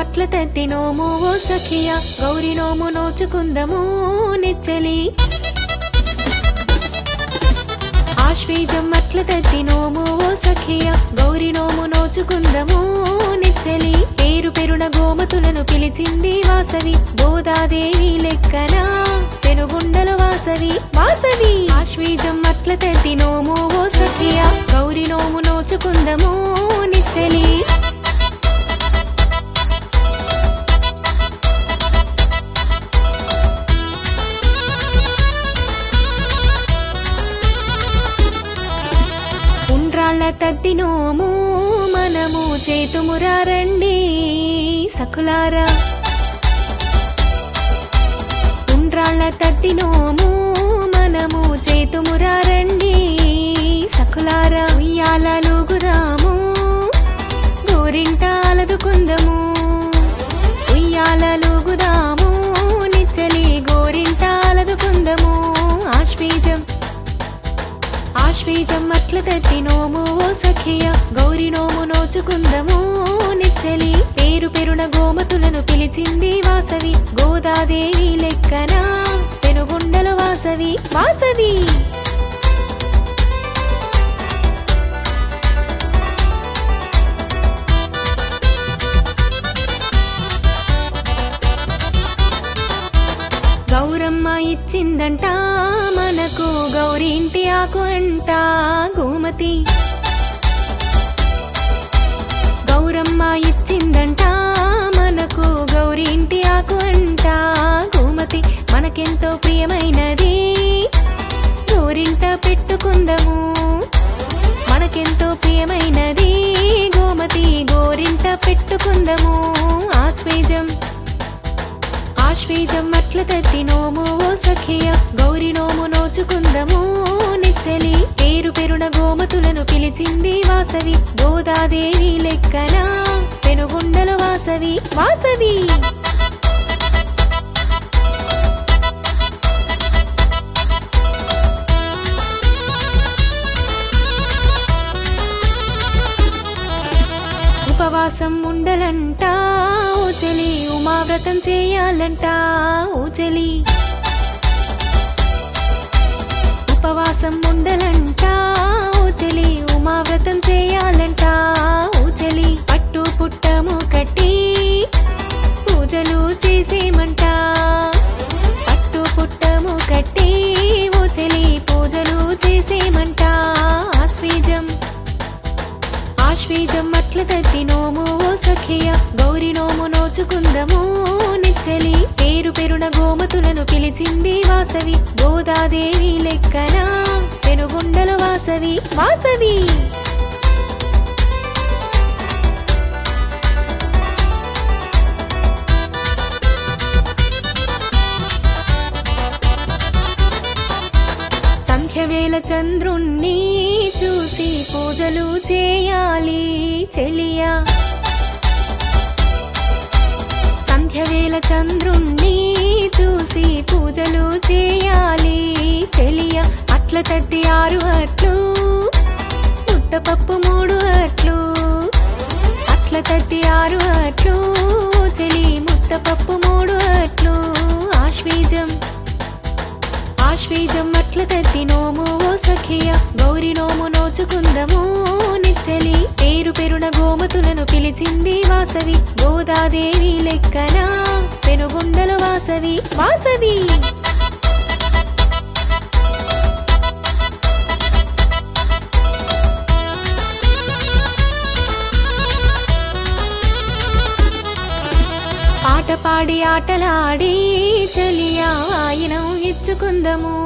మట్ల తట్టి నోము ఓ సఖియ గౌరి నోము నోచుకుందము నిచ్చలి ఆశ్వీజం మట్ల తట్టి నోము ఓ సఖియ గౌరి నోము నోచుకుందము నిచ్చలి పేరు పెరున గోమతులను పిలిచింది వాసవి గోదాదేవి లెక్కన పెనుగుండల వాసవి వాసవి ఆశ్వీజం మట్ల తట్టి నోము ఓ సఖియ గౌరి నోము నోచుకుందము నిచ్చలి ఉండ్రాళ్ళ తద్దినోము మనము చేతుమురా రండి సకులారా ఉండ్రాళ్ళ తద్దినోము మనము చేతుమురా రండి సకులారా ఉయ్యాలలుగుదాము గోరింటాలదుకుందము ఉయ్యాలలుగుదాము నిచ్చలి గోరింటాలదుకుందము ఆశ్వీజం ఆశ్వీజం అట్ల తట్టి నోము ఓ సఖియ గౌరి నోము నోచుకుందము నిచ్చలి పేరు పెరున గోమతులను పిలిచింది వాసవి గోదాదేవి లెక్కన పెనుగుండల వాసవి వాసవి గౌరమ్మ ఇచ్చిందంట మనకు గౌరి ఇంటి ఆకు అంట గోమతి గౌరమ్మ ఇచ్చిందంట మనకు గౌరి ఇంటి ఆకు అంట గోమతి మనకెంతో ప్రియమైనది గోరింట పెట్టుకుందము మనకెంతో ప్రియమైనది గోమతి గోరింట పెట్టుకుందము ఆశ్వేజం ఆశ్వీజం అట్ల తట్టి నోము ఓ సఖియ గౌరి నోము నోచుకుందము నిచ్చలి పేరు పెరున గోమతులను పిలిచింది వాసవి గోదాదేవి లెక్కన పెనుగుండల వాసవి వాసవి ఉపవాసం ఉండలంట ఊచలి ఉమావ్రతం చేయాలంట ఊచలి ఉపవాసం ఉండలంట ఊచలి ఉమావ్రతం చేయాలంట ఊచలి పట్టు పుట్టము కట్టి పూజలు చేసేమంట పట్టు పుట్టము కట్టి ఊచలి పూజలు చేసేమంట ఆశ్వీజం ఆశ్వీజం అట్ల తట్టి నోము ఓ సఖియ గౌరి నోము నోచుకుందము నిచ్చలి పేరు పెరున గోమతులను పిలిచింది వాసవి గోదాదేవి లెక్కన పెనుగుండల వాసవి వాసవి సంధ్యవేళ చంద్రుణ్ణి చూసి పూజలు చేయాలి చెలియా సంధ్యవేళ చంద్రుణ్ణి చూసి పూజలు చేయాలి చెలియ అట్ల తట్టి ఆరు అట్లు ముద్దపప్పు మూడు అట్లు అట్ల తట్టి ఆరు అట్లు చెలి ముద్దపప్పు మూడు అట్లు ఆశ్వీజం ఆశ్వీజం అట్ల తట్టి నోము ఓ సఖియ గౌరి నోము నోచుకుందము నిచ్చలి పేరు పెరున గోమతులను పిలిచింది వాసవి గోదాదేవి లెక్కన పెనుగుండల వాసవి వాసవి పాట పాడి ఆటలాడి చలియా వాయినం ఇచ్చుకుందము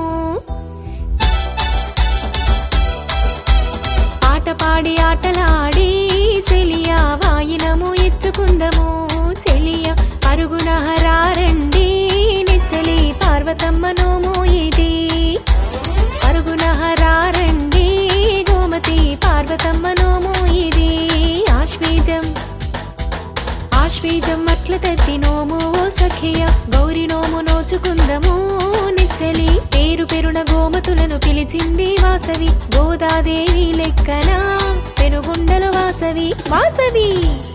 పాట పాడి ఆటలాడి చెలియా వాయినము ఇచ్చుకుందము చెలియ పరుగున హరారండి నిచ్చలి పార్వతమ్మ నోము ఇది పరుగున హరారండి గోమతి పార్వతమ్మ నోము ఇది ఆశ్వీజం ఆశ్వీజం అట్ల తట్టి నోము ఓ సఖియ గౌరి నోము నోచుకుందము నిచ్చలి పేరు పెరున గోమతులను పిలిచింది వాసవి గోదాదేవి లెక్కన పెనుగుండల వాసవి వాసవి